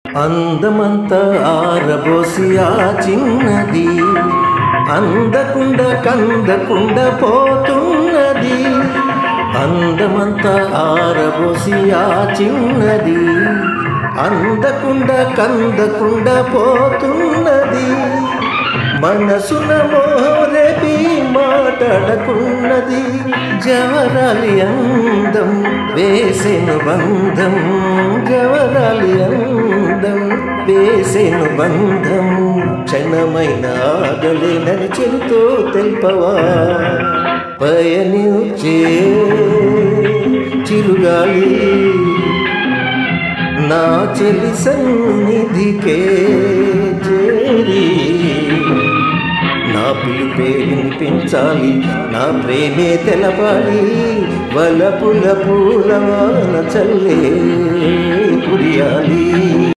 అందమంతా ఆరబోసి ఆ చిన్నది అందకుండా కందకుండా పోతున్నది అందమంతా ఆరబోసి ఆ చిన్నది అందకుండా కందకుండా పోతున్నది మనసున మోరేపి మాట్లాడకున్నది జవరాలి అందం వేసెను బంధం జవరాలి అందం వేసెను బంధం క్షణమైన ఆగలేనని చెబుతూ తెలుపవా పయనించే చిరుగాలి నా చెలి సన్నిధికే చేరి నా పిలుపే వినిపించాలి నా ప్రేమే తెలపాలి వలపుల పూల చల్లే కురియాలి